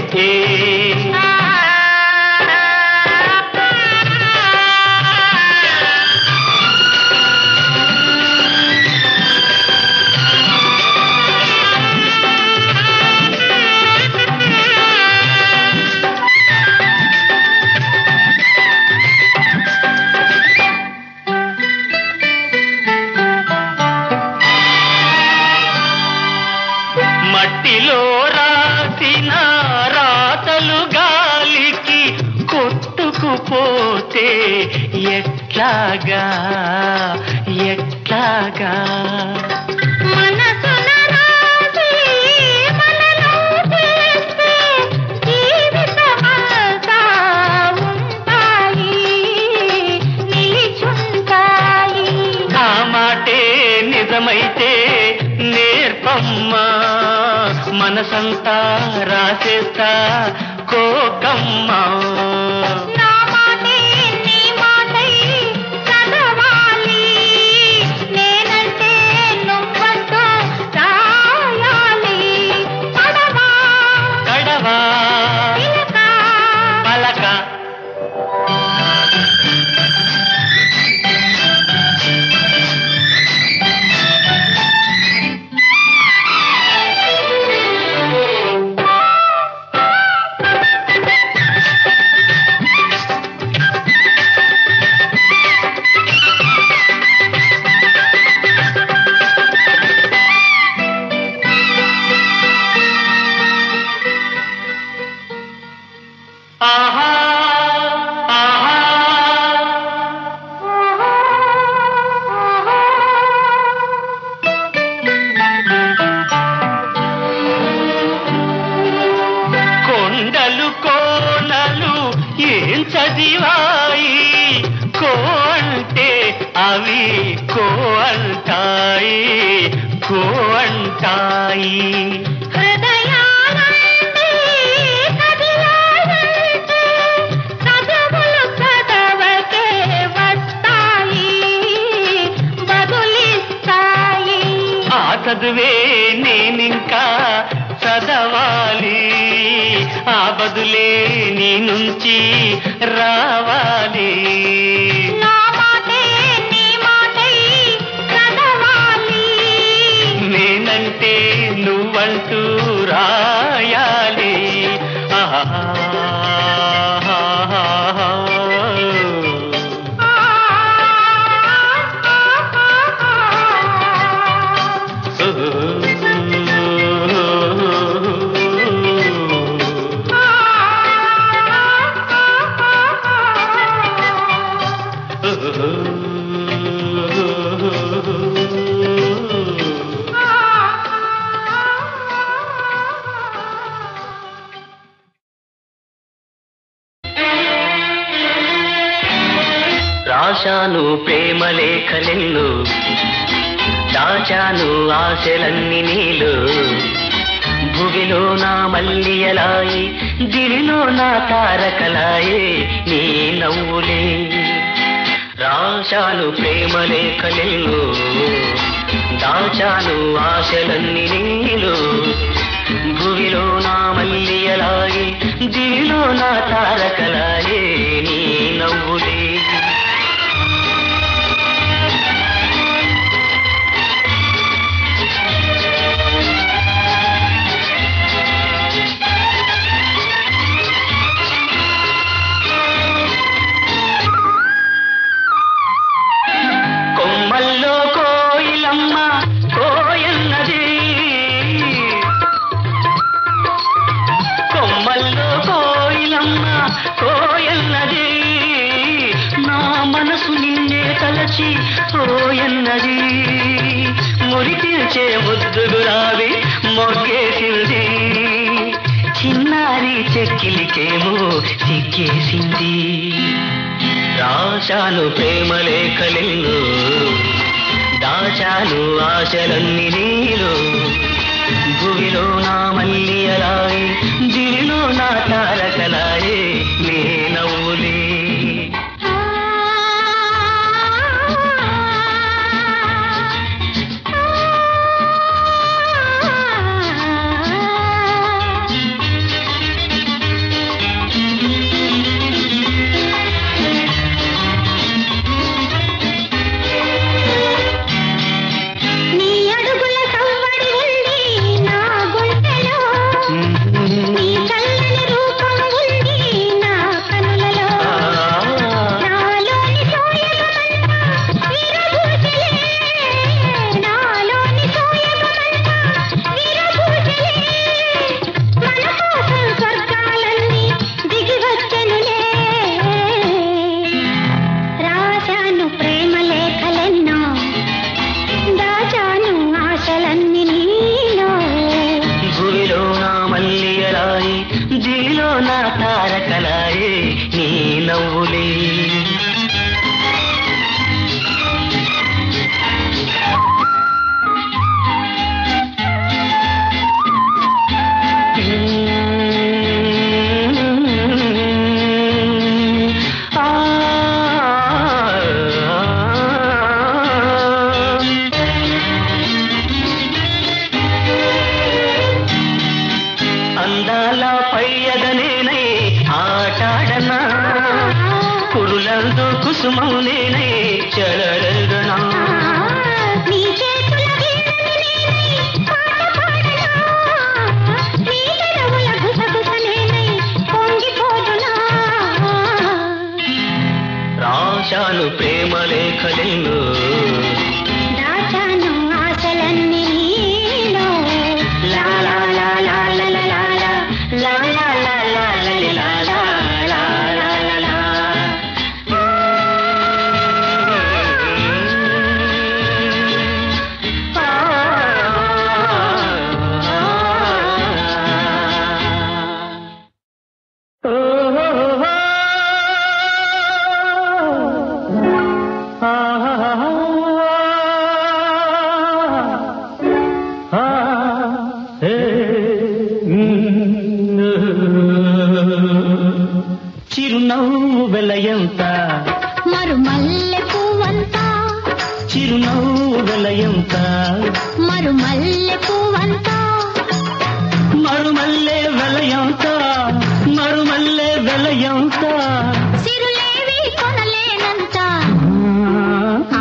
మట్టిలో రాసిన రాతలు గాలికి కొట్టుకుపోతే ఎట్లాగా ఎట్లాగా మనసున రాసి మనలో చేస్తే జీవితమంతా ఉంటాయి నిలిచుంటాయి ఆ మాటే నిజమైతే నేర్పమ్మా మనసంతా రాసేస్తా కోకమ్మా నా మాటే నీ మాటై చదవాలి నేనంటే నువ్వంటూ రాయాలి పడవా గడవా పిలక పలక ఆహా ఆహా కొండలు కోనలు ఏం చదివాయి కో అంటే అవి కో అంటాయి కో అంటాయి హృదయానంటే కదిలాయంటే చదువులు చదవకే వస్తాయి బదులిస్తాయి ఆ చదువే నేనింకా చదవాలి ఆ బదులే నీ నుంచి రావాలి నా మాటే నీ మాటై చదవాలి నేనంటే నువ్వంటూ రాయాలి ఆహా రాశాను ప్రేమ లేఖలెన్ను దాచాను ఆశలన్నీ నీలో భువిలో నా మల్లియలాయి దివిలో నా తారకలాయే నీ నవ్వులే రాశాను ప్రేమ లేఖలెన్ను దాచాను ఆశలన్నీ నీలో భువిలో నా మల్లియలాయి దివిలో నా తారకలాయే నీ నవ్వులే కొమ్మల్లో కోయిలమ్మ కోయన్నది కొమ్మల్లో కోయిలమ్మ కోయన్నది నా మనసు నిన్నే తలచి కోయన్నది మురికిల్చే ముద్దులు రావి మొగ్గేసింది చిన్నారి చెక్కిలికేమో సిగ్గేసింది రాశాను ప్రేమ లేఖలెన్ను దాచాను ఆశలన్నీ నీలో భువిలో నా మల్లియలాయి దివిలో నా తారకలాయే నీ నవ్వులే ఆ నా తారకలాయే నీ నవ్వులే అందాల పయ్యదనేనై ఆటాడనా కురులందు కుసుమం నేనై చెలరగనా నీ చేతుల వీణని నేనై పాట పాడనా నీ పెదవుల గుసగుస నేనై పొంగిపోదునా రాశాను ప్రేమ లేఖలెన్నో దాచాను ఆశలన్నీ నీలో లా లా లా లా లా లా లా లా లా లా లా లా లా లా లా లా లా లా. చిరునవ్వు వెలయంత మరు మల్లె పువ్వంతా చిరునవ్వు వెలయంత మరు మల్లె పువ్వంతా మరుమల్లే వెలయంత మరుమల్లే వెలయంత సిరులేవి కొనలేనంత ఆ,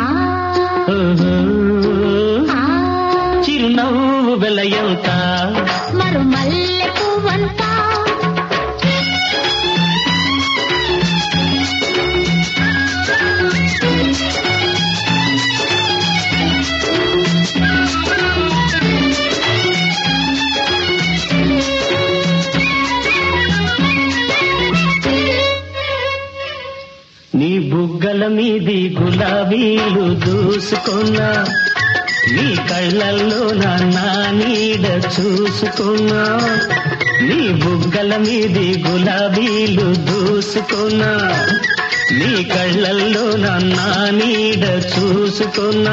ఆ, చిరునవ్వు వెలయంత మరు మల్లె పువ్వంతా నీ బుగ్గల మీది గులాబీలు దూసుకున్నా నీ కళ్ళల్లో నా నా నీడ చూసుకున్నా నీ బుగ్గల మీది గులాబీలు దూసుకున్నా నీ కళ్ళల్లో నా నా నీడ చూసుకున్నా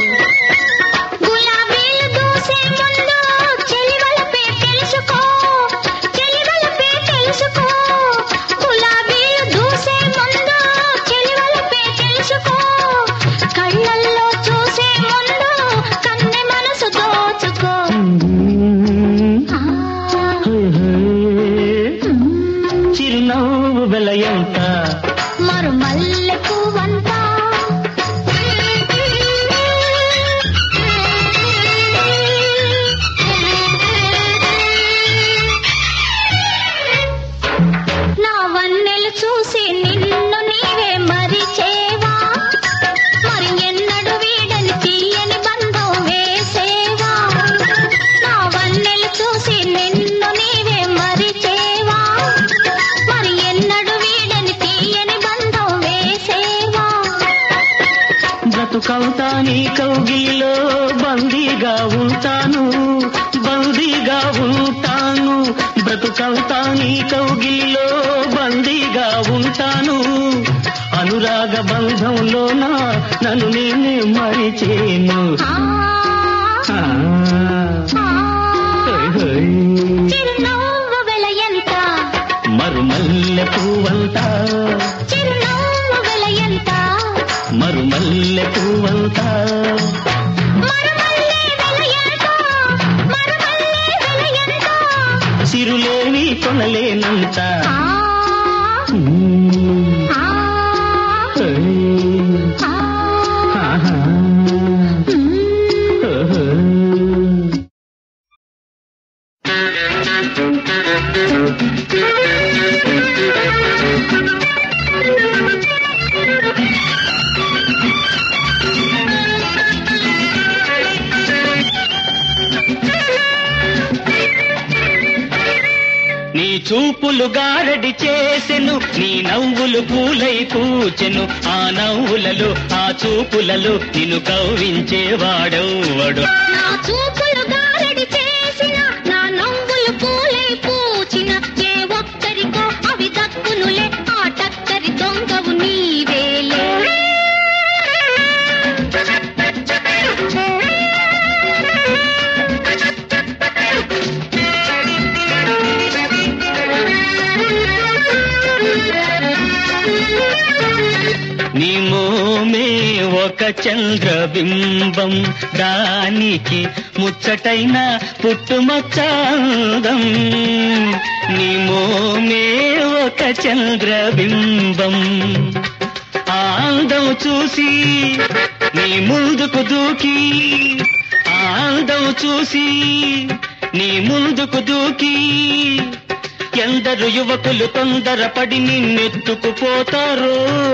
గులాబీలు దూసే ముందు చెలివలపే తెలుసుకో చెలివలపే తెలుసుకో గులాబీలు దూసే ముందు చెలివలపే తెలుసుకో కళ్ళల్లో చూసే ముందు కన్నె మనసు దోచుకో ఆ, చిరునవ్వు వెలయంత మరు మల్లె పువ్వంతా నా వన్నెలు చూసి నిన్ను నీవే మరిచేవా మరి ఎన్నడు వీడని తీయని బంధం వేసేవా నా వన్నెలు చూసి నిన్ను నీవే మరిచేవా మరి ఎన్నడు వీడని తీయని బంధం వేసేవా బ్రతుకవుతా నీ కౌగిలిలో బందీగా ఉంటాను బందీగా ఉంటాను బ్రతుకవుతా నీ కౌగిలిలో బందీగా ఉంటాను అనురాగ బంధంలోన నన్ను నేనే మరిచేను ఆ, ఆ, ఆ, హోయ్ హోయ్. చిరునవ్వు వెలయంత మరుమల్లె పువ్వంతా చిరునవ్వు వెలయంత మరుమల్లె పువ్వంతా మరుమల్లె వెలయంత మరుమల్లె వెలయంత సిరులేవి కొనలేనంత ఆ, మ్మ్. ఆ, హోయ్. ఆ, ఆహా. మ్మ్. ఓహో. నీ చూపులు గారడి చేసెను నీ నవ్వులు పూలై పూచెను ఆ నవ్వులలో ఆ చూపులలో నిన్ను కవ్వించేవాడెవ్వడు నా చూపులు గారడి చేసిన నా నవ్వులు పూలై పూచిన ఏ ఒక్కరికి ఒక చంద్రబింబం దానికి ముచ్చటైన పుట్టుమచ్చాందం నీ మోమే ఒక చంద్రబింబం ఆ అందం చూసి నీ ముందుకు దూకి ఆ అందం చూసి నీ ముందుకు దూకి ఎందరు యువకులు తొందరపడి నిన్నెత్తుకుపోతారో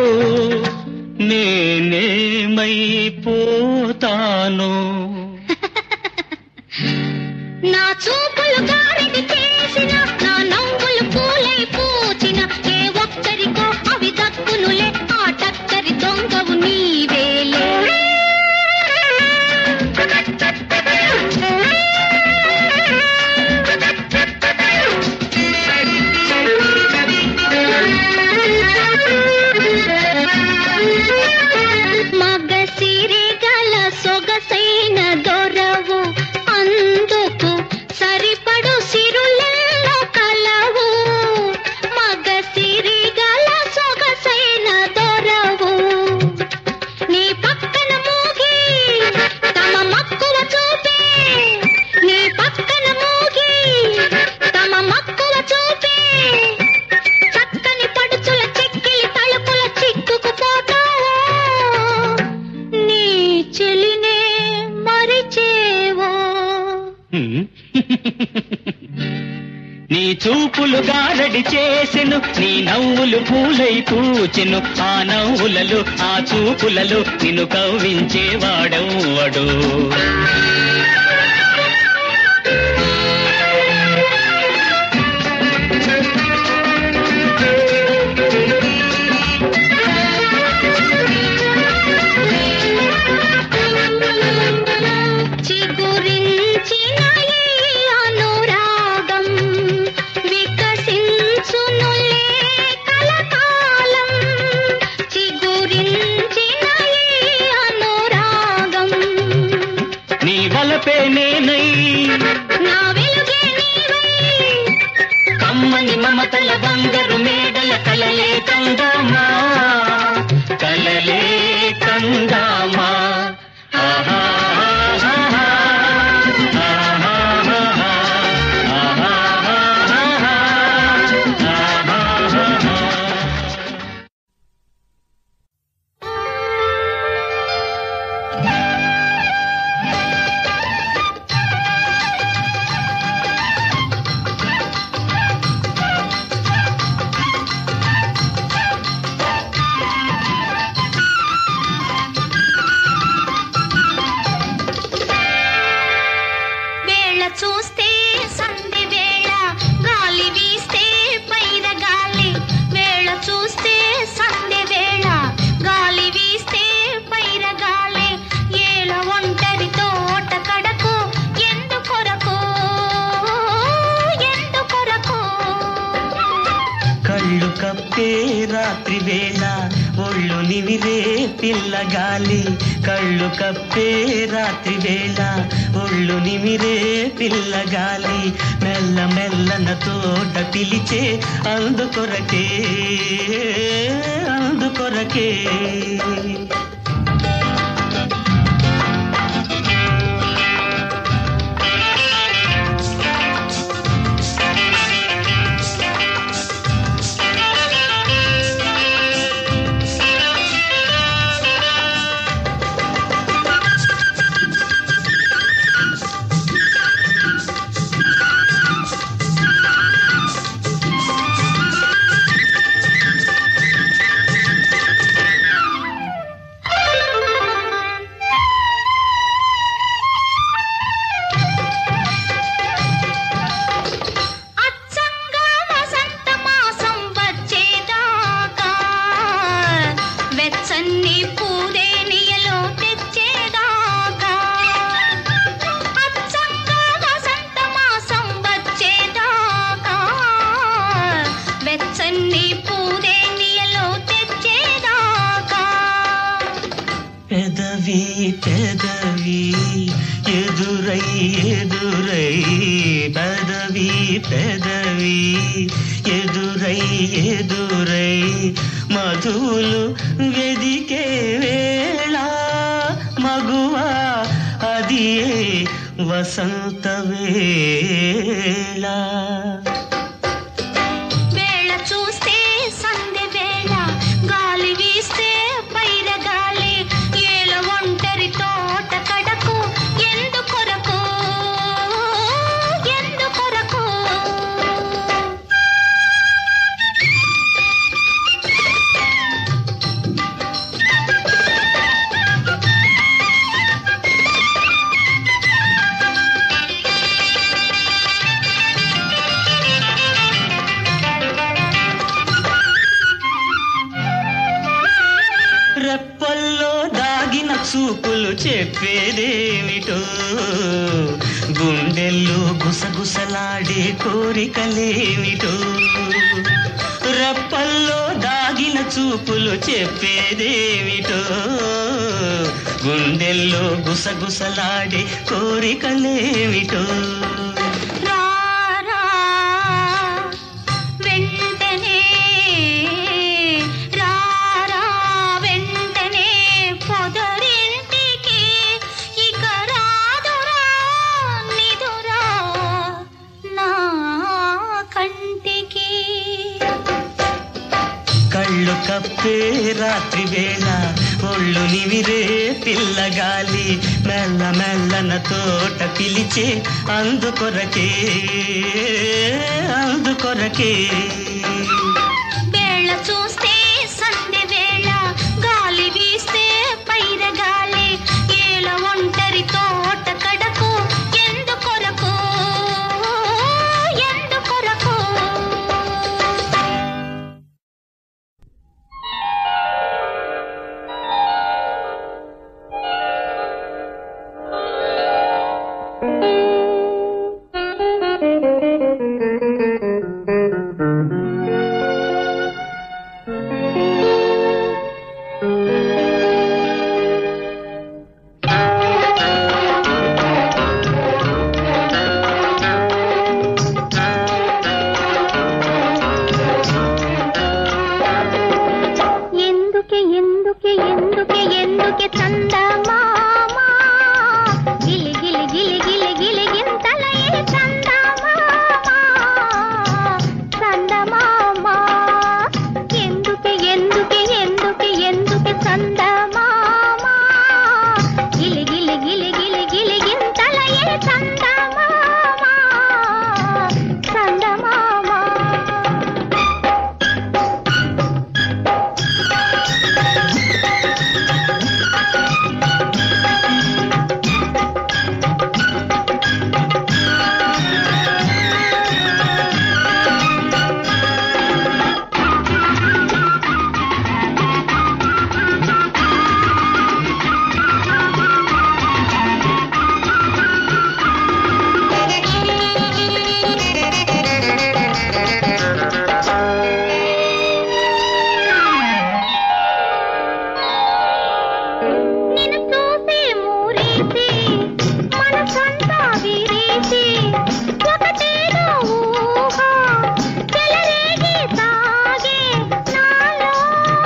నేనేమైపోతాను నా చూపులు గారడి చేసిన నా నవ్వులు పూలై పూచిన ఏ ఒక్కరికో అవి దక్కునులే ఆ టక్కరి దొంగవు నీవేలే మగ సిరిగల సొగసైన దొరవు అందుకు సరిపడు సిరులెల్లో కలవు మగ సిరిగల సొగసైన దొరవు నీ పక్కన మూగి తమ మక్కువ చూపే నీ పక్కన మూగి తమ మక్కువ చూపే చక్కని పడుచుల చెక్కిలి తలుపుల చిక్కుకుపోతావో నీ చెలినే మరిచేవో హ్మ్. నీ చూపులు గారడి చేసెను నీ నవ్వులు పూలై పూచెను ఆ నవ్వులలో ఆ చూపులలో నిన్ను కవ్వించేవాడెవ్వడు చిగురించిన ఈ అనురాగం వికసించునులే కలకాలం చిగురించిన ఈ అనురాగం నీ వలపే నేనై నా వెలుగే నీవై కమ్మని మమతల బంగారు మేడల కలలే కందామా కలలే కందామా ఆహా ఆహా, ఆహా, ఆహా, ఆహా, ఆహా. వేళ చూస్తే సంధి వేళ గాలి వీస్తే పైర గాలి వేళ చూస్తే సంధి వేళ గాలి వీస్తే పైర గాలి ఏల ఒంటరి తోట కడకు ఎందుకొరకు ఎందుకొరకు కళ్ళు కప్పే రాత్రి వేళ ఒళ్ళు నిమిరే పిల్లగాలి కళ్ళు కప్పే రాత్రి వేళ ఒళ్ళు నిమిరే పిల్లగాలి మెల్ల మెల్లన తోట పిలిచే అందుకొరకే అందుకొరకే అచ్చంగా వసంత మాసం వచ్చేదాకా వెచ్చని పూదేనియలో తెచ్చేదాకా అచ్చంగా వసంత మాసం వచ్చేదాకా వెచ్చని పూదేనియలో తెచ్చేదాకా పెదవి పెదవి ఎదురై ఎదురై పెదవి పెదవి ఎదురై ఎదురై మధులు వెదికే వేళ వసంత వేళ వేళ చూస్తే సందె వేళ గాలి వీస్తే పైర గాలి ఏల ఒంటరి తోట కడకు ఎందుకొరకు ఎందుకొరకు రెప్పల్లో దాగిన చూపులు చెప్పేదేమిటో గుండెల్లో గుసగుసలాడే కోరికలేమిటో రెప్పల్లో దాగిన చూపులు చెప్పేదేమిటో గుండెల్లో గుసగుసలాడే కోరికలేమిటో రారా వెంటనే రారా వెంటనే పొదరింటికి ఇక రాదురా నిదురా నా కంటికి కళ్ళు కప్పే రాత్రి వేళ ఒళ్ళు నివిరే పిల్లగాలి మెల్ల మెల్లన తోట పిలిచే అందుకొరకే అందుకొరకే వేళ చూస్తే సందె వేళ గాలి వీస్తే పైర గాలి ఏల ఒంటరి తోట కడకు ఎందుకొరకు ఎందుకొరకు ఎందుకే ఎందుకే ఎందుకే ఎందుకే చందమామా గిలి గిలి గిలి గిలి గిలి గింతల ఏ చందమామా చందమామా ఎందుకే ఎందుకే ఎందుకే ఎందుకే చందమామా గిలి గిలి గిలి గిలి గిలి గింతల ఏ చందమామా చందమామా నిన్ను చూసి మూరేసి మనసంతా విరేసి ఒకటేదో ఊహ చెలరేగి సాగే నాలో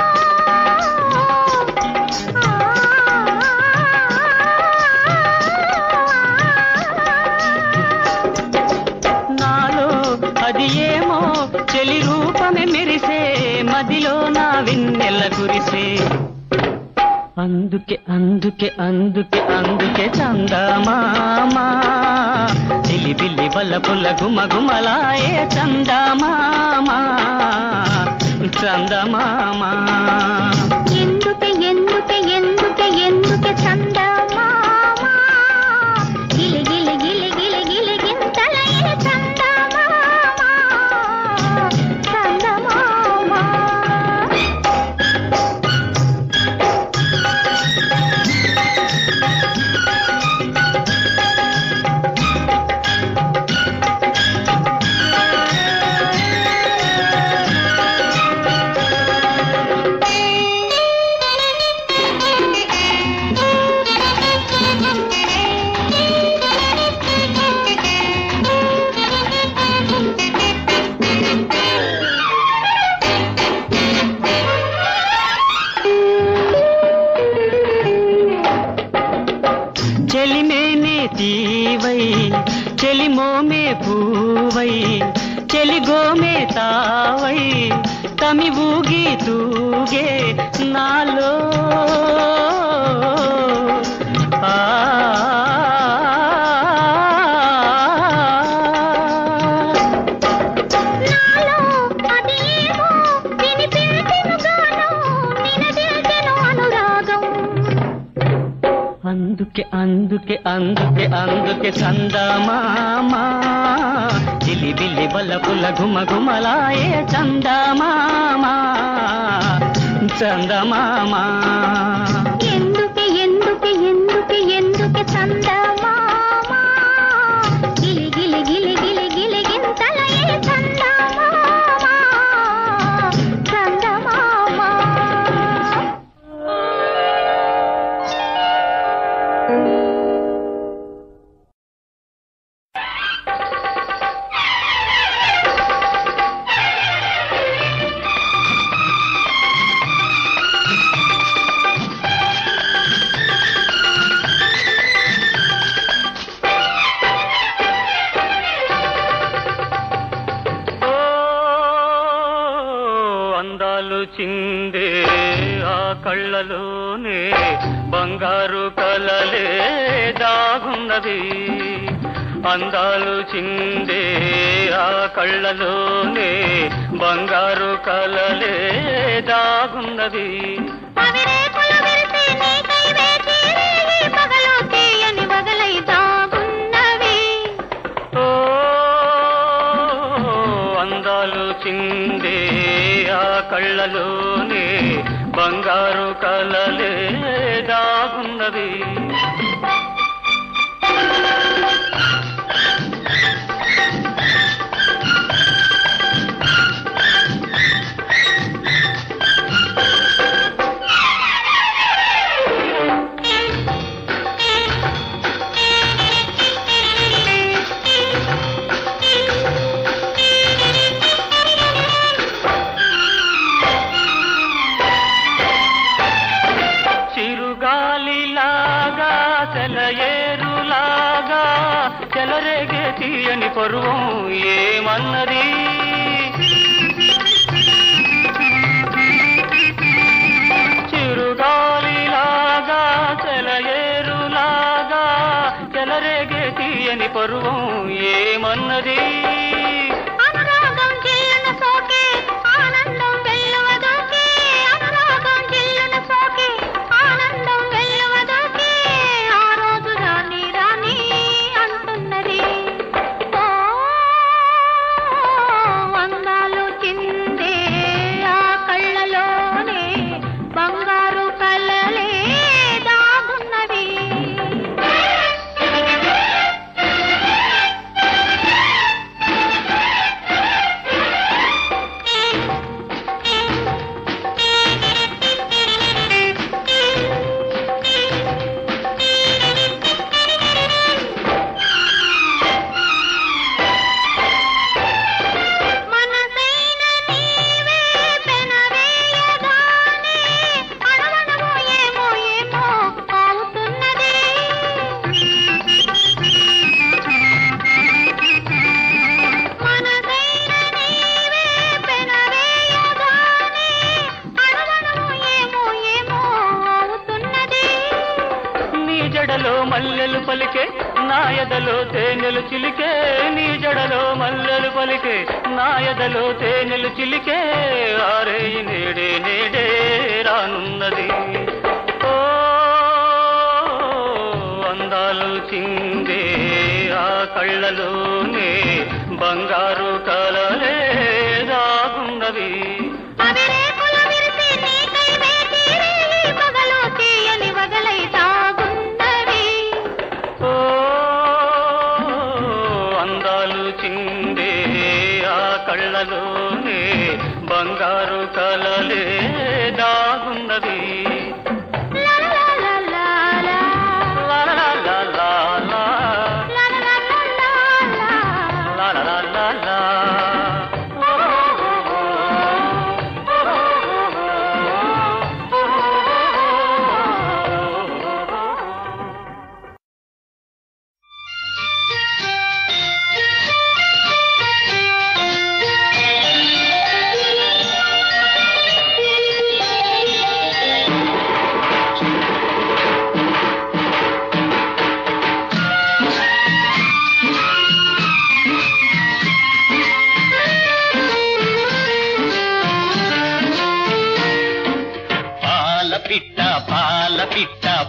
నాలో అది ఏమో చెలి రూపమే మెరిసే మదిలో నా విన్నెల కురిసే అందుకే అందుకే అందుకే అందుకే చందమామా చిలి బిల్లి బల్ల పుల్ల గుమ గుమలాయే చందమామా చందమామా ఎందుకే ఎందుకే ఎందుకే ఎందుకే చందమామా గిలి గిలి గిలి గిలి గిలి గింతల ఏ చందమామా చందమామా ఆ చెలిగోమే తావై తమి ఊగి తూగే నాలో ఆ నాలో అదేమో వినిపించెను గానం, నినదిల్చెను అనురాగం. అందుకే అందుకే అందుకే అందుకే చందమామా చిలిబిలి బలపుల గుమ గుమలాయే చందమామా చందమామా ఎందుకే ఎందుకే ఎందుకే ఎందుకే చందమామ గిలి గిలి గిలి గిలి గిలి గింతలయే చందమామ చందమామ ఓ అందాలు చిందే ఆ కళ్ళలోనే బంగారు కలలే దాగున్నది అందాలు చిందే ఆ కళ్ళలోనే బంగారు కలలే దాగున్నది అవిరేకుల విరిసి నీకై వేచి రేయి పగలు తీయని వగలై దాగున్నవి ఓ అందాలు చిందే ఆ కళ్ళలోనే బంగారు కలలే దాగున్నది చిరుగాలిలాగా సెలయేరులాగా చెలరేగే తీయని పరువం ఏమన్నది చిరుగాలిలాగా సెలయేరులాగా చెలరేగే తీయని పరువం ఏమన్నది అనురాగం జిల్లున సోకే ఆనందం వెల్లువదోకే అనురాగం జిల్లున సోకే ఆనందం వెల్లువదోకే ఆ రోజు రాని రాని అంటున్నది ఓ అందాలు చిందే ఆ కళ్ళలోనే బంగారు కళ్ళలే దాగున్నవి మనసైన నీవే పెనవేయగానే అణవణము ఏమో ఏమో అవుతున్నది మనసైన నీవే పెనవేయగానే అణవణము ఏమో ఏమో అవుతున్నది నీ జడలో మల్లెలు పలికే నా ఎదలో తేనెలు చిలికే నీ జడలో మల్లెలు పలికే నా ఎదలో తేనెలు చిలికే ఆరే నేడే నేడే రానున్నది ఓ అందాలు చిందే ఆ కళ్ళలోనే బంగారు కలలే దాగున్నవి అవిరేకుల విరిసి నీకై వేచి రేయి పగలు తీయని వగలై తాగున్నవి ఓ అందాలు చిందే ఆ కళ్ళలోనే బంగారు కలలే దాగున్నది లా లా లా లా లా. లా లా లా లా లా. లా లా లా లా లా. లా లా లా లా లా.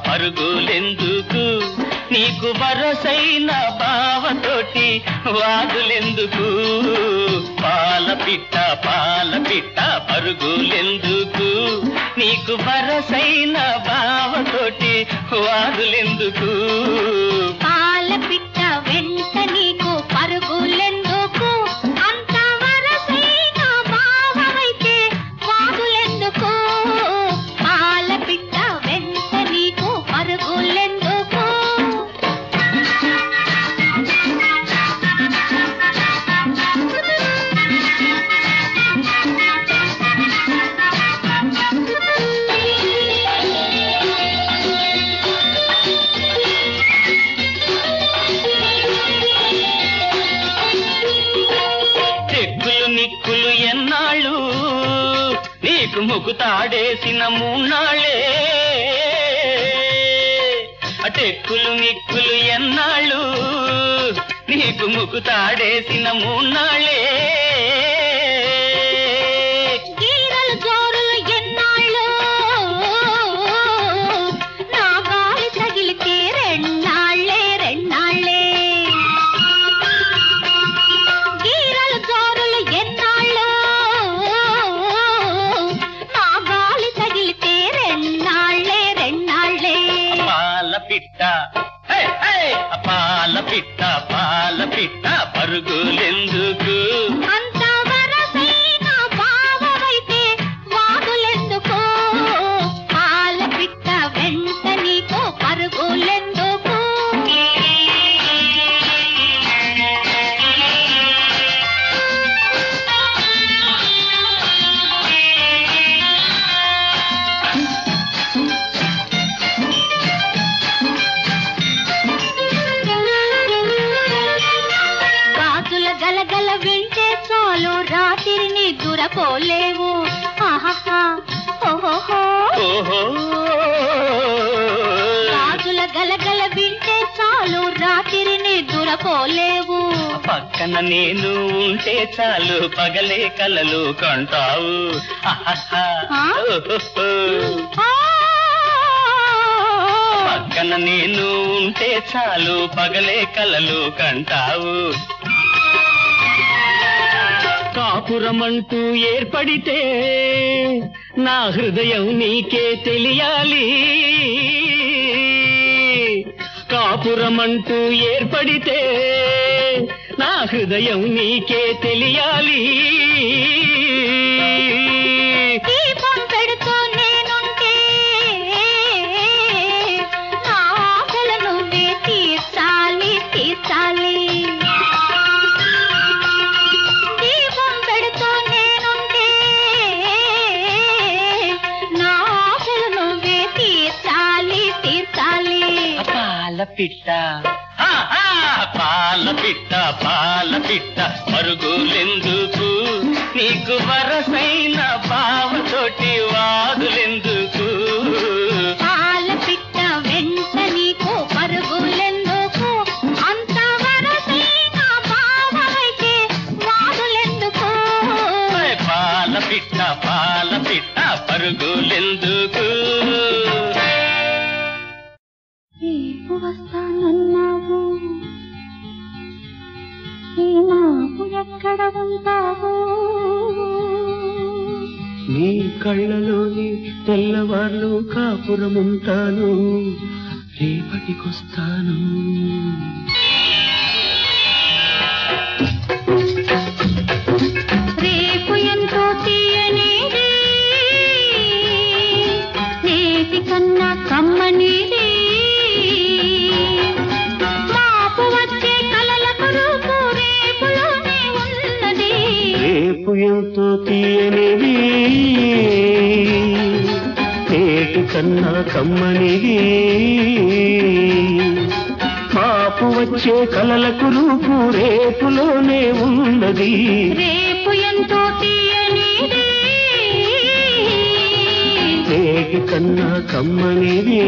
పరుగులెందుకు నీకు వరసైన బావతోటి వాదులెందుకు పాల పిట్ట పాల పిట్ట పరుగులెందుకు నీకు వరసైన బావతోటి వాదులెందుకు పాల పిట్ట వెంట నీకు పరుగులెందుకు అంత వరసైన భావమైతే వాగులెందుకు పాల పిట్ట వెంట నీకు పరుగులెందుకు చెక్కులు నిక్కులు ఎన్నాళ్ళు నీకు ముకుతాడేసిన మూన్నాళ్ళే టెక్కులు నిక్కులు ఎన్నాళ్ళు నీకు ముకుతాడేసిన మూన్నాళ్ళే గీరలు జోరులు ఎన్నాళ్ళు నా గాలి తగిలితే రెన్నాళ్ళే రెన్నాళ్ళే గీరలు జోరులు ఎన్నాళ్ళు నా గాలి తగిలితే రెన్నాళ్ళే రెన్నాళ్ళే పాల పిట్ట హే, హే! పాల పిట్ట పాల పిట్ట పరుగులెందుకు అంత వరసైన భావమైతే వాగులెందుకు పాల పిట్ట వెంట నీకు పరుగులెందుకు గాజుల గలగల వింటే చాలు రాత్రిని దురపోలేవు ఆహాహా ఓహోహో ఓహో గాజుల గలగల వింటే చాలు రాత్రిని దురపోలేవు పక్కన నేను ఉంటే చాలు పగలే కలలు కంటావు ఆహాహా. ఆ? ఓహోహో. ఆ! పక్కన నేను ఉంటే చాలు పగలే కలలు కంటావు కాపురమంటూ ఏర్పడితే నా హృదయం నీకే తెలియాలి కాపురమంటూ ఏర్పడితే నా హృదయం నీకే తెలియాలి దీపం పెడుతూ నేనుంటే నా ఆశలు నువ్వే తీర్చాలి తీర్చాలి దీపం పెడుతూ నేనుంటే నా ఆశలు నువ్వే తీర్చాలి తీర్చాలి పాల పిట్ట ఆ, ఆ, పాల పిట్ట పాల పిట్ట పరుగులెందుకు నీకు వరసైన బావతోటి వాదులెందుకు పాల పిట్ట వెంట నీకు పరుగులెందుకు అంత వరసైన భావమైతే వాదులెందుకు ఓయ్ పాల పిట్ట పాల పిట్ట పరుగులెందుకు రేపు వస్తానన్నావు ఈ నాకు ఎక్కడ ఉంటావు నీ కళ్ళలోని తెల్లవార్లు కాపురముంటాను రేపటికొస్తాను రేపు ఎంతో తీయనిది నేటి కన్నా కమ్మనిది మాపు వచ్చే కలలకు రూపు రేపులోనే ఉన్నది రేపు ఎంతో తీయనిది నేటి కన్నా కమ్మనిది మాపు వచ్చే కలలకు రూపు రేపులోనే ఉన్నది రేపు ఎంతో తీయనిది నేటి కన్నా కమ్మనిది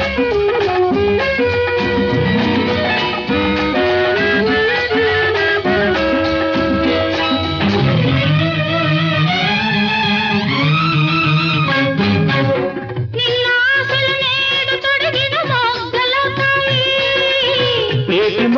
ఆ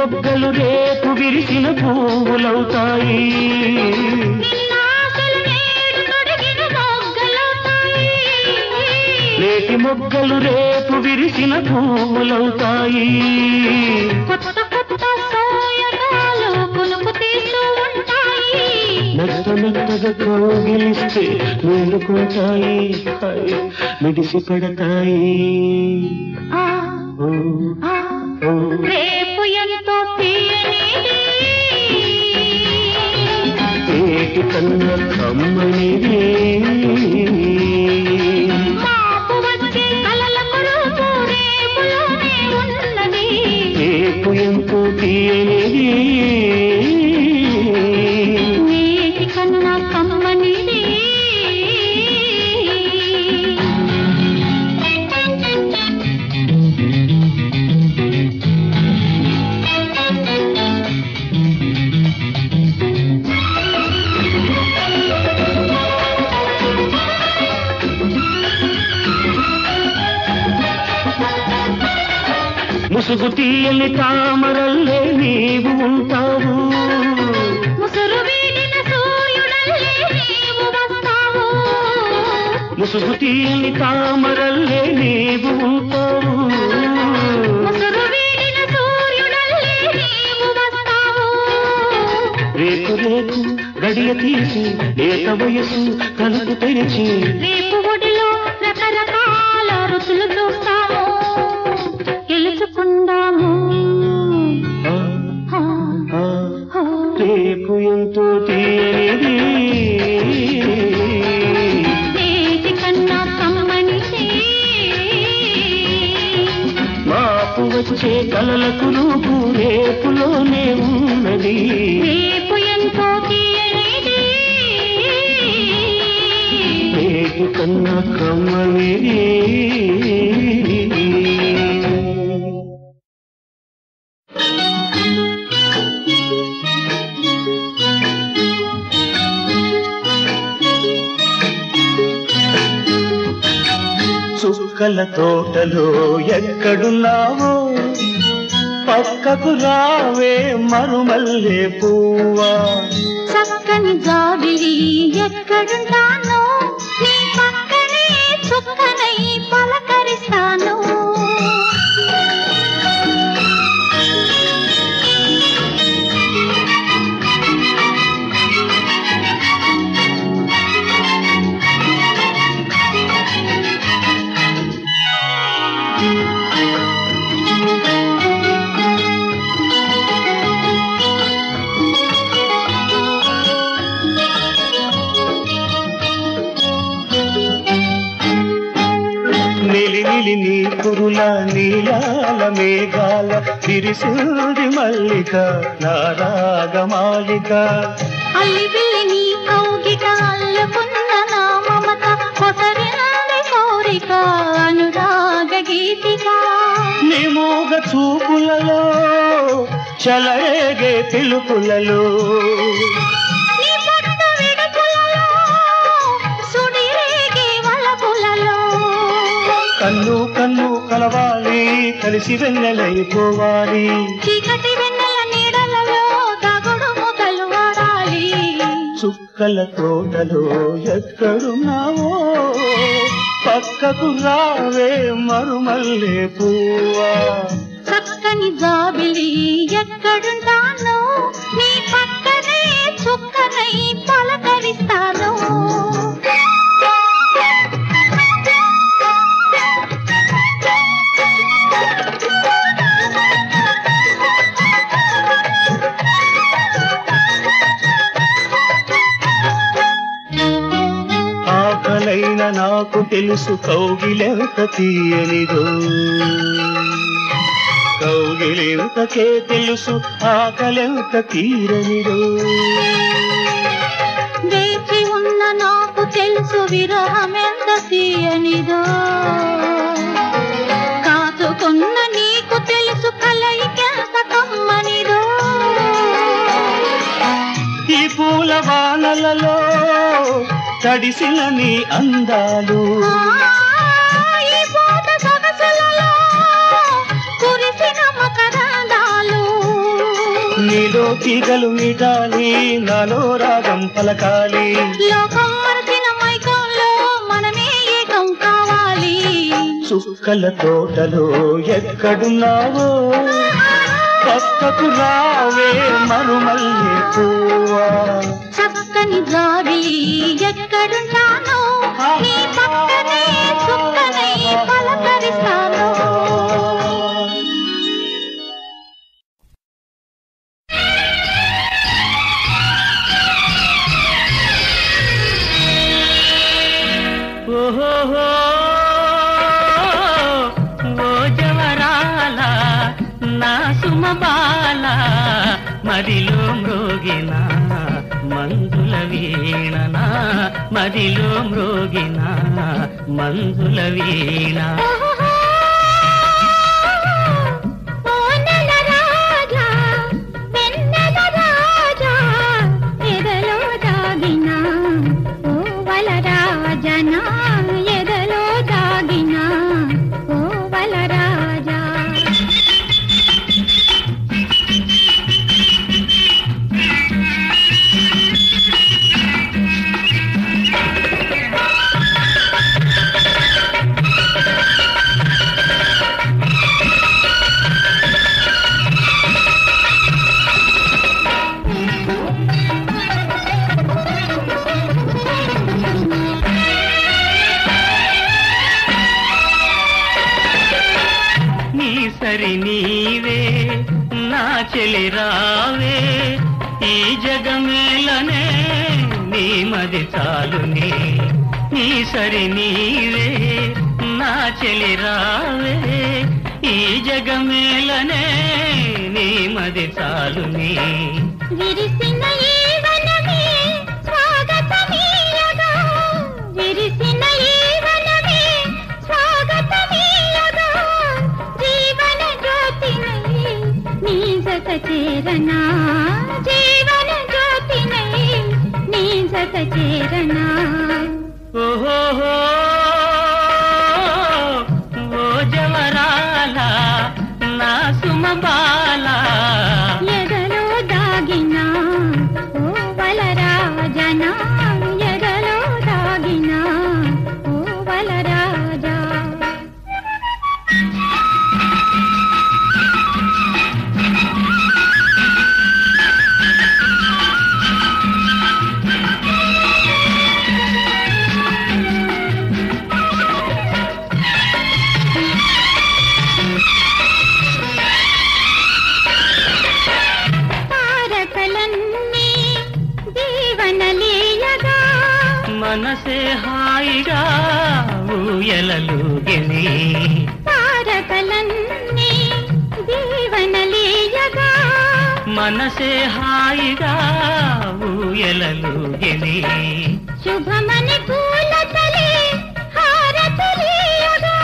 మొగ్గలు రేపు విరిసిన పువ్వులవుతాయి నిన్నాశలు నేడు తొడిగిన మొగ్గలవుతాయి. నేటి మొగ్గలు రేపు విరిసిన పువ్వులవుతాయి కొత్త కొత్త సోయగాలు కునుకు తీస్తూ ఉంటాయి మెత్త మెత్తగా కౌగిలిస్తే మేలుకుంటాయి హాయ్, మిడిసి పడతాయి ఆ, ఓ, ఆ, ఓ. రేపు ఎంతో తీయనిది ఏటి కన్నా కమ్మనిది మాపు వచ్చే కలల కొరకు రేపులోనే ఉన్నది రేపు ఎంతో తీయనిది నేటి కన్నా కమ్మనిది ముసుగు తీయని తామరల్లే నీవు ఉంటావు ముసురు వీడిన సూర్యుడల్లే నీవు వస్తావు ముసుగు తీయని తామరల్లే నీవు ఉంటావు ముసురు వీడిన సూర్యుడల్లే నీవు వస్తావు రేపు రేపు గడియ తీసి లేత వయసు కలుపు తెరిచి రేపు ఒడిలో రకరకాల రుచులు చూస్తాము గెలుచుకుందాము ఆ, హా, ఆ, హా. రేపు ఎంతో తీయనిది నేటి కన్నా కమ్మనిది మాపు వచ్చే కలలకు రూపు రేపులోనే ఉన్నది రేపు ఎంతో తీయనిది రేపు కన్నా కమ్మనిది చుక్కల తోటలో ఎక్కడున్నావో పక్కకు రావే మరుమల్లే పువ్వా చక్కని జాబిలి ఎక్కడుంటానో నీ పక్కనే చుక్కనై పలకరిస్తాను నిలి నిలి నీ కురుల నీలాల మేఘాల విరిసింది మల్లిక నారాగమాలిక అల్లి బిల్లి నీ కౌగిట అల్లుకున్న నా మమత కొసరినంది కోరిక అనురాగ గీతిక నిమోగ చూపులలో చలరేగే పిలుపులలో నీ పట్టు విడుపులలో సుడిరేగే వలపులలో కన్ను కన్ను కలవాలి కలిసి వెన్నెలైపోవాలి చీకటి వెన్నెల నీడలలో తగుడు మొదలు వాడాలి చుక్కల తోటలో ఎక్కడున్నావో పక్కకు రావే మరుమల్లే పువ్వా చక్కని జాబిలి ఎక్కడుంటానో నీ పక్కనే చుక్కనై పలకరిస్తాను ఆకలైన నాకు తెలుసు కౌగిలెంత తీయనిదో కౌగిలెంతకే తెలుసు ఆకలెంత తీరనిదో వేచి ఉన్న నాకు తెలుసు విరహమెంత తీయనిదో కాచుకున్న నీకు తెలుసు కలయికెంత కమ్మనిదో ఈ పూల వానలలో తడిసిన నీ అందాలు ఆ, ఈ పూట సొగసులలో కురిసిన మకరందాలు ఈగలు మీటాలి నాలో రాగం పలకాలి లోకం మరచిన మైకంలో మనమే ఏకం కావాలి చుక్కల తోటలో ఎక్కడున్నావో పక్కకు రావే మరుమల్లే పువ్వా చక్కని జాబిలి ఎక్కడున్నానో నీ పక్కనే చుక్కనై పలకరిస్తాను ఓహోహో ఓ జవరాల నా సుమబాల మదిలో మ్రోగిన మంజుల వీణనా మదిలో మ్రోగిన మంజుల వీణ ఓ నెల రాజా వెన్నెల రాజా ఎదలో దాగిన ఓ వల రాజనా ఎదలో దాగిన ఓ వల రాజా నీ సరి నీవే నా చెలి రావే ఈ జగమేలనే నీ మది చాలునే నీ సరి నీవే నా చెలి రావే ఈ జగమేలనే నీ మది చాలునే విరిసిన ఈ వనమే స్వాగతమీయగా విరిసిన ఈ వనమే స్వాగతమీయగా జీవన జ్యోతినై నీ జత చేరనా జీవన జ్యోతినై నీ జత చేరనా ఓహోహో ఓ జవరాల నా సుమబాల ఎదలో దాగిన ఓ వలరాజనా ఎదలో దాగిన ఓ వలరాజా తారకలన్నీ దీవనలీయగా మనసే హాయిగా ఊయలలుగెని తారకలన్నీ దీవనలీయగా మనసే హాయిగా ఊయలలుగెని శుభమని పూలతలే హారతులీయగా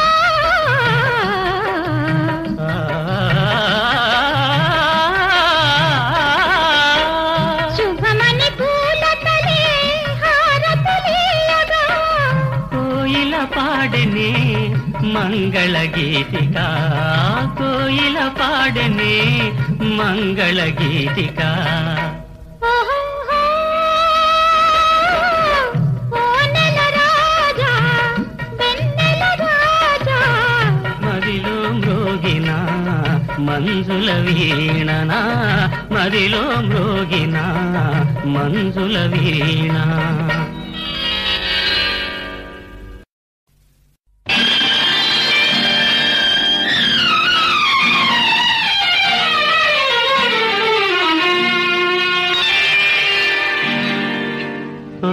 శుభమని పూలతలే హారతులీయగా కోయిల పాడనే మంగళ గీతిక కోయిల పాడనే మంగళ గీతిక ఓహోహో, ఓ నెల రాజా, వెన్నెల రాజా, మదిలో మ్రోగిన మంజుల వీణనా మదిలో మ్రోగిన మంజుల వీణ ఓ,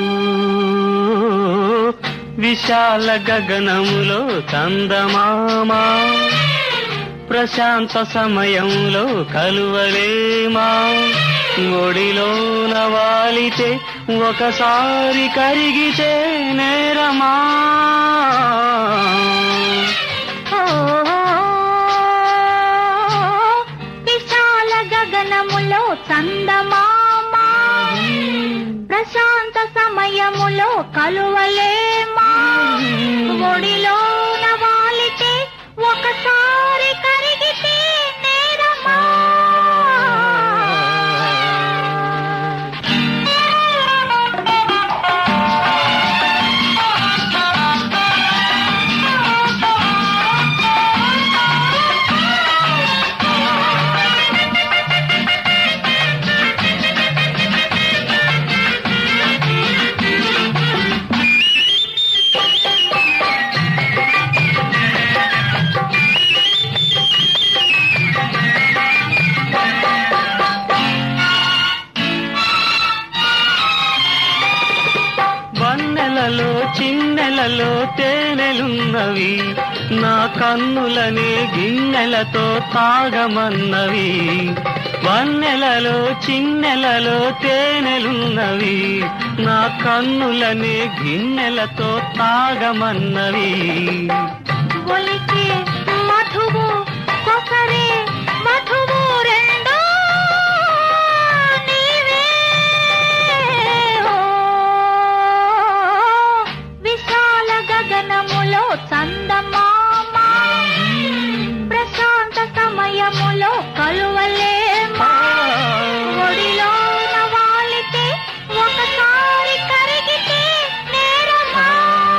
విశాల గగనములో చందమామా ప్రశాంత సమయంలో కలువలేమా ఒడిలోన వాలితే ఒకసారి కరిగితే నేరమా ఓ, విశాల గగనములో చందమామా ప్రశాంత సమయములో కలువలేమా ఒడిలోన వాలితే ఒకసారి కరిగితే నేరమా నా కన్నులని గిన్నెలతో తాగమన్నవి వన్నెలలో చిన్నెలలో తేనెలున్నవి నా కన్నులని గిన్నెలతో తాగమన్నవి ఒలికే మధువు కొసరే మధువు రెండో నీవే ఓ, విశాల గగనములో చందమామ ప్రశాంత సమయములో కలువలేమా ఒడిలోన వాలితే ఒకసారి కరిగితే నేరమా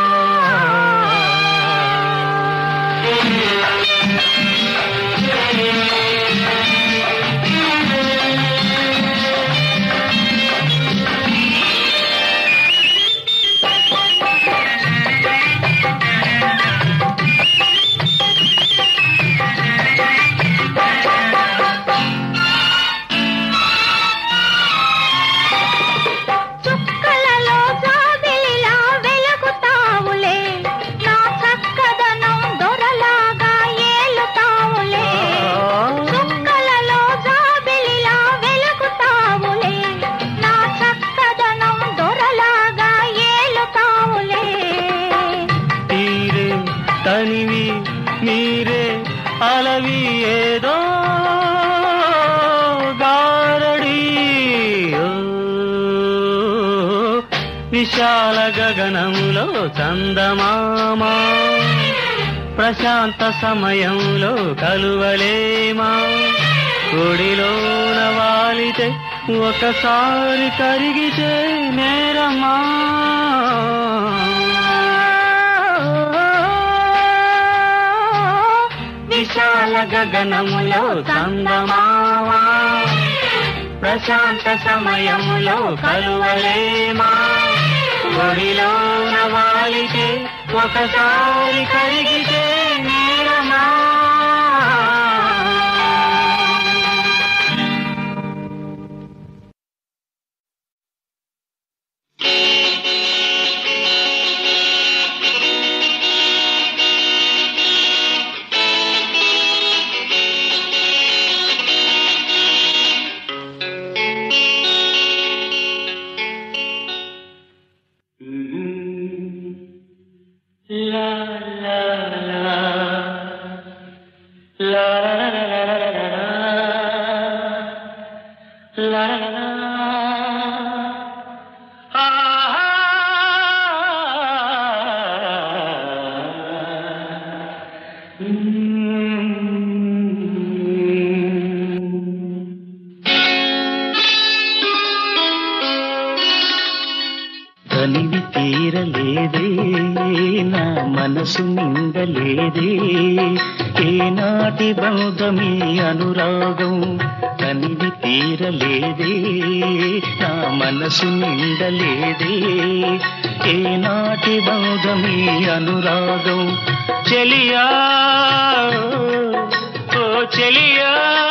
చుక్కలలో జాబిలిలా వెలుగుతావులే నా చక్కదనం దొరలాగా ఏలుతావులే చుక్కలలో జాబిలిలా వెలుగుతావులే నా చక్కదనం దొరలాగా ఏలుతావులే తీరే తనివి మీరే అలవి ఏదో గారడి ఓ, విశాల గగనములో చందమామ ప్రశాంత సమయంలో కలువలేమా ఒడిలోన వాలితే ఒకసారి కరిగితే నేరమా విశాల గగనములో చందమావా ప్రశాంత సమయములో కలువలేమా ఒడిలోన వాలితే ఒకసారి కరిగితే నేరమా La la la la la la la la la la la la la తనివి తీరలేదే నా మనసు నిండలేదే ఏనాటి బంధమీ అనురాగం తనివి తీరలేదే నా మనసు నిండలేదే ఏనాటి బంధమీ అనురాగం చెలియా ఓ చెలియా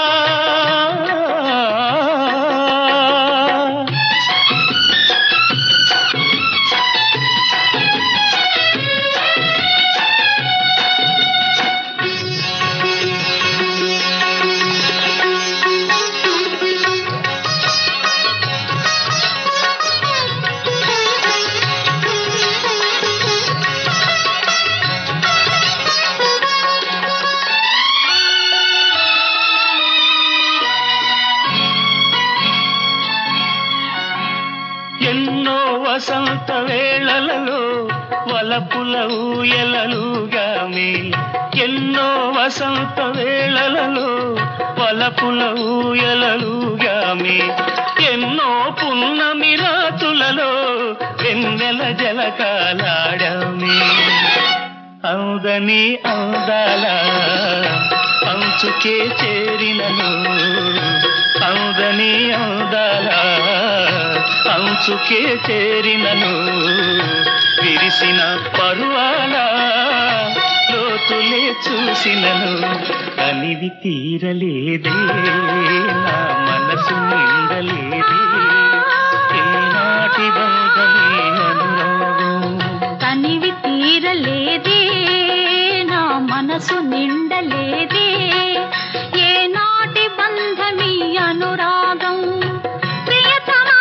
ఎన్నో వసంత వేళలలో వలపుల ఊయలలుగామి ఎన్నో వసంత వేళలలో వలపుల ఊయలలుగామి ఎన్నో పున్నమి రాతులలో వెన్నెల జలకాలాడామి అవుదని అవుదాల అంచుకే చేరినను అవుదని అవుదాల అంచుకే చేరినను విరిసిన పరువాల లోతులే చూసినను అనివి తీరలేదే నా మనసు నిండలేదే ఏనాటి బంధమే అనురాగం తనివి తీరలేదే నా మనసు నిండలేదే ఏనాటి బంధమీ అనురాగం ప్రియతమా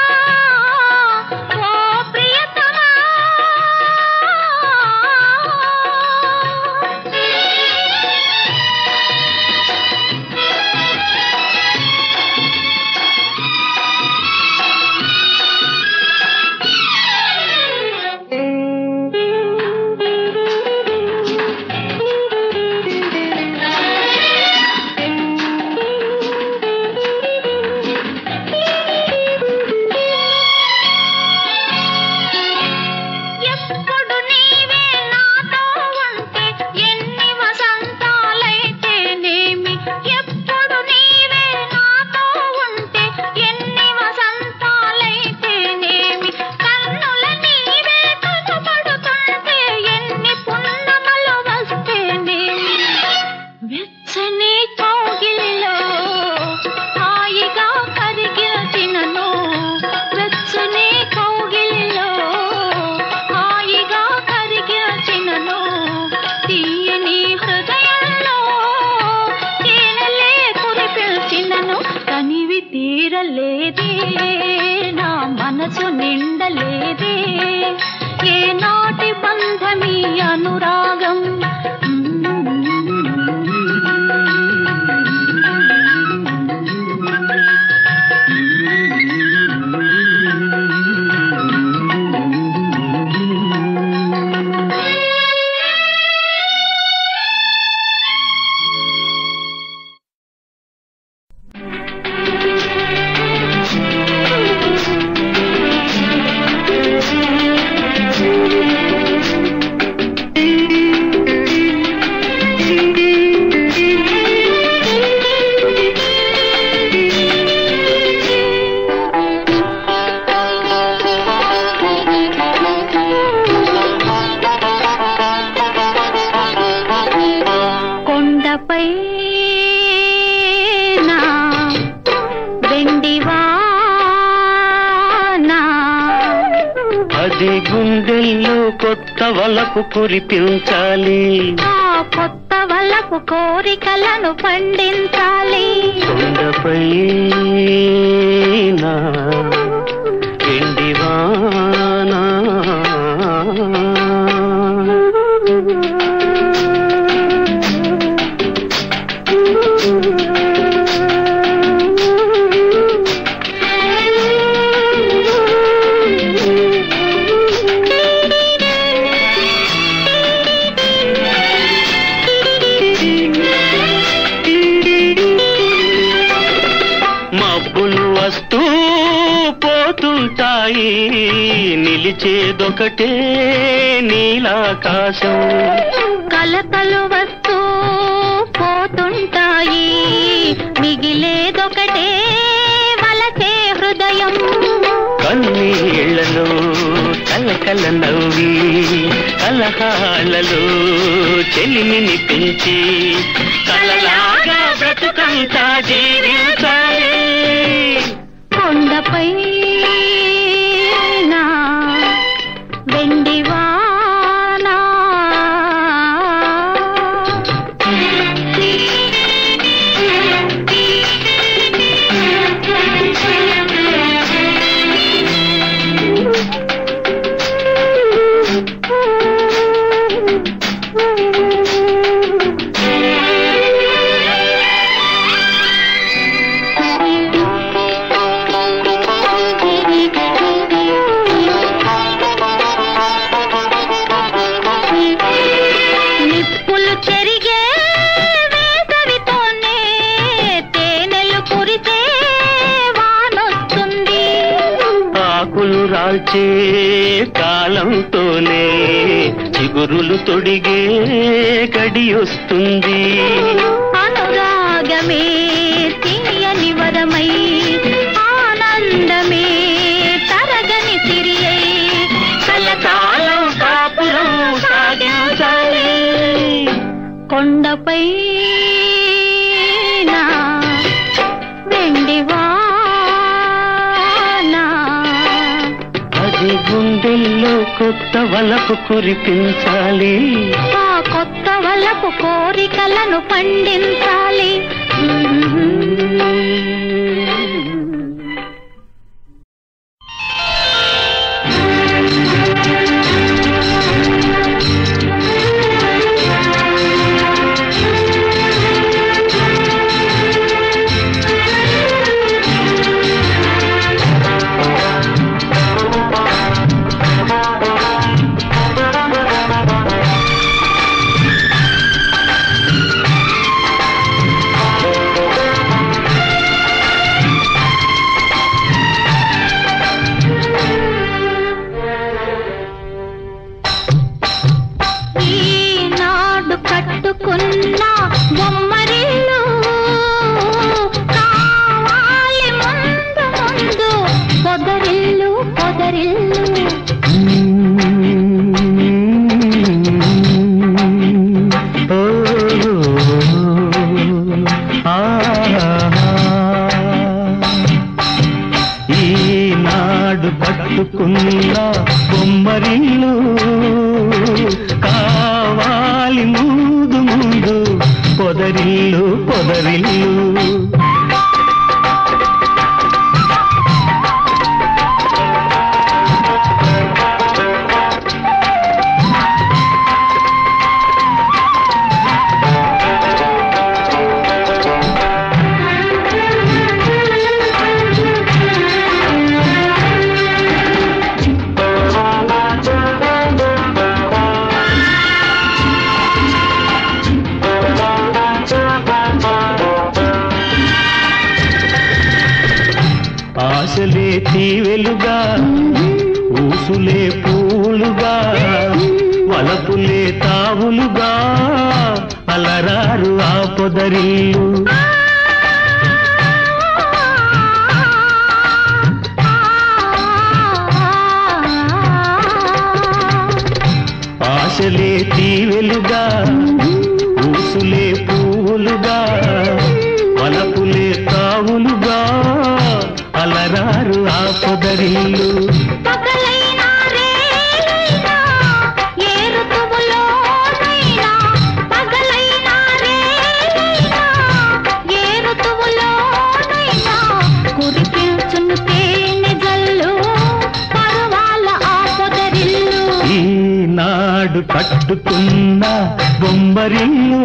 ఓ ప్రియతమా ఎప్పుడు నీవే నాతో ఉంటే ఎన్ని వసంతాలైతేనేమి ఎప్పుడు నీవే నాతో ఉంటే ఎన్ని వసంతాలైతేనేమి కన్నుల నీవే కనబడుతుంటే ఎన్ని పున్నమలు వస్తేనేమి వెచ్చని కౌగిలిలో హాయిగా కరిగిల్చినను వెచ్చని కౌగిలిలో హాయిగా కరిగిల్చినను తీయని హృదయంలో తేనెలే కురిపిల్చినను కనివి తీరలేదే నా మనసు నిండలేదే ఏనాటి బంధమీ అనురాగం కొండపై నా వెండివానా అది గుండెల్లో కొత్త వలపు కురిపించాలి ఆ కొత్త వలపు కోరికలను పండించాలి కొండపై నా ఎండివానా మబ్బులు వస్తూ పోతుంటాయి నిలిచేదొకటే నీలాకాశం కలకలు వస్తూ పోతుంటాయి మిగిలేదొకటే వలసే హృదయం కన్నీళ్లలో కలకల నవ్వి కలహాలలో చెలిమిని పెంచి కలలాగా బ్రతుకంతా జీవించాలి కొండపై నా వెండివానా నిప్పులు చెరిగే వేసవితోనే తేనెలు కురిసే వానొస్తుంది ఆకులు రాల్చే కాలంతోనే చిగురులు తొడిగే గడియొస్తుంది అనురాగమే తీయని వరమై ఆనందమే తరగని సిరియై కలకాలం కాపురం సాగించాలి కొండపై నా వెండివానా అది గుండెల్లో కొత్త వలపు కురిపించాలి ఆ కొత్త వల వలపు కోరికలను పండించాలి ఈనాడు కట్టుకున్న బొమ్మరిల్లు కావాలి ముందు ముందు పొదరిల్లు పొదరిల్లు ఓ, ఆహా. ఈనాడు కట్టుకున్న బొమ్మరిల్లు కావాలి ముందు ముందు పొదరిల్లు పొదరిల్లు ఆశలే తీవెలుగా ఊసులే పూలుగా వలపులే తావులుగా అలరారు ఆ పొదరిల్లు ఆశలే తీవెలుగా ఊసులే పూలుగా వలపులే తావులుగా అలరారు ఆ పొదరిల్లు పగలైనా రేలైనా ఏ ఋతువులోనైనా పగలైనా రేలైనా ఏ ఋతువులోనైనా కురిపించును తేనె జల్లు పరువాల ఆ పొదరిల్లు ఈనాడు కట్టుకున్న బొమ్మరిల్లు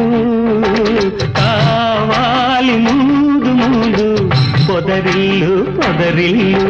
కావాలి ముందు ముందు పొదరిల్లు పొదరిల్లు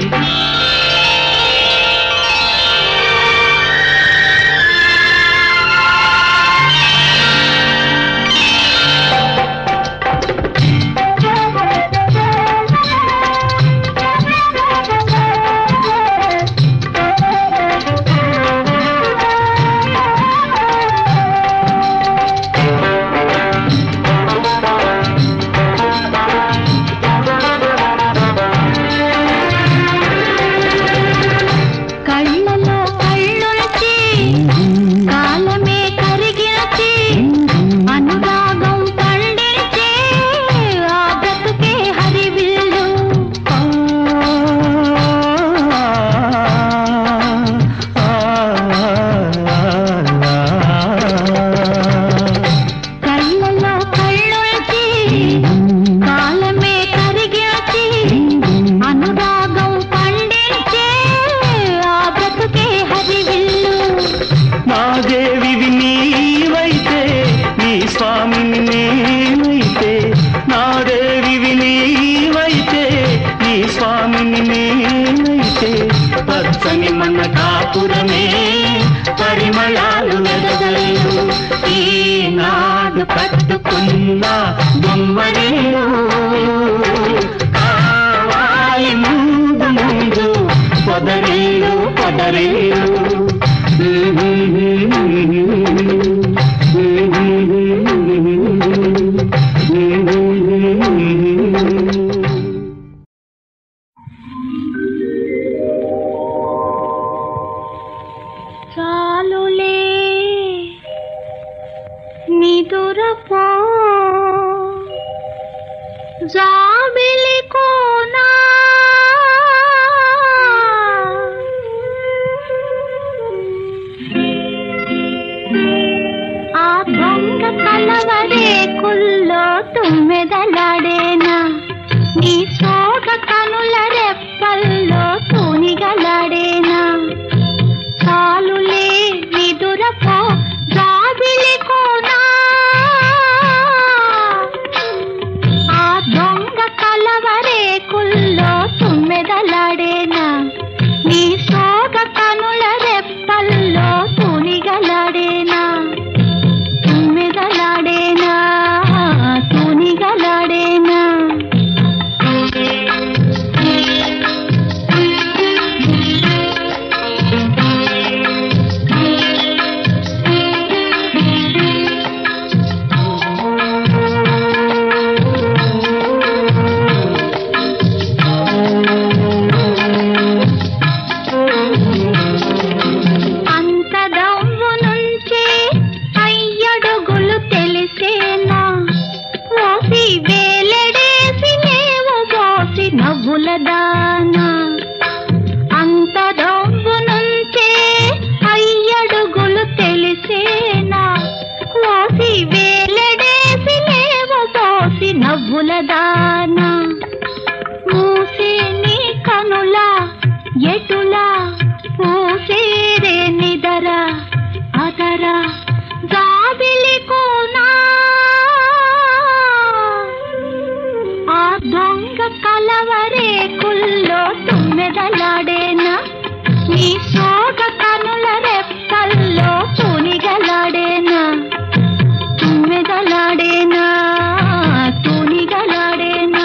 కళ్ళలో కళ్ళుంచి కాలమే కరిగినచి అనురాగం పండించే ఆ బ్రతుకే హరివిల్లు కళ్ళలో కళ్ళుంచి కాలమే కరిగినచి అనురాగం పండించే ఆ బ్రతుకే హరివిల్లు నా దేవివి నీవైతే నీ స్వామిని నేనైతే నా దేవివి నీవైతే నీ స్వామిని నేనైతే పచ్చని మన కాపురమే పరిమళాలు వెదజల్లు ఈనాడు కట్టుకున్న బొమ్మరిల్లు కావాలి ముందు ముందు పొదరిల్లు పొదరిల్లు చాలులే నిదురపో జాబిలి కోనా ఆ దొంగ కలవరేకుల్లో తుమ్మెదలాడేనా నీ సోగ కనుల రెప్పల్లో తూనిగలాడేనా చాలులే నిదురపో జాబిలి కోనా ఆ దొంగ కలవరేకుల్లో తుమ్మెదలాడేనా నీ సోగ కనుల రెప్పల్లో తూనిగలాడేనా తుమ్మెదలాడేనా తూనిగలాడేనా అంత దమ్ము నుంచి అయ్యడుగులు తెలిసేనా ఓసి వేలడేసి లేవు బోసి నవ్వుల దానా అంత దమ్ము నుంచి అయ్యడుగులు తెలిసేనా ఓసి వేలడేసి లేవు బోసి నవ్వుల దానా మూసే నీ కనులా ఎటులా పూసేరే నిదర అదర జాబిలి కోనా ఆ దొంగ కలవరే కుల్లో తుమ్మెదలాడేనా నీ సోగ కనుల రెప్పల్లో తూనిగలాడేనా తుమ్మెదలాడేనా తూనిగలాడేనా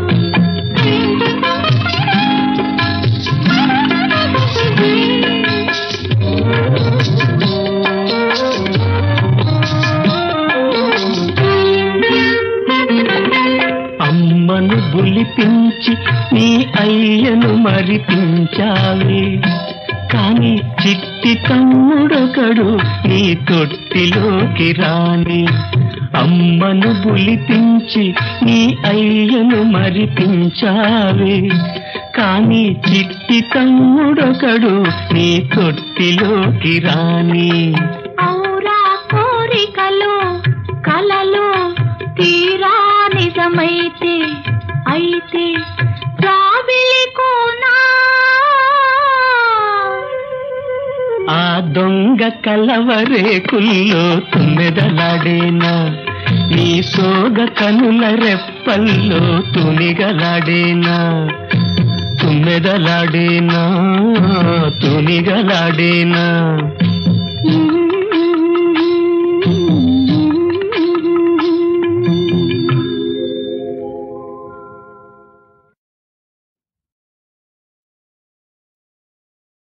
అమ్మను బులిపించి నీ అయ్యను మరిపించావే కాని చిట్టి తమ్ముడొకడు నీ తొట్టిలోకి రాని అమ్మను బులిపించి నీ అయ్యను మరిపించావే కాని చిట్టి తమ్ముడొకడు నీ తొట్టిలోకి రాని ఔరా కోరికలు కలలు తీరా నిజమైతే అయితే జాబిలి కోనా ఆ దొంగ కలవరేకుల్లో తుమ్మెదలాడేనా నీ సోగ కనుల రెప్పల్లో తునిగలాడేనా తుమ్మెదలాడేనా తునిగలాడేనా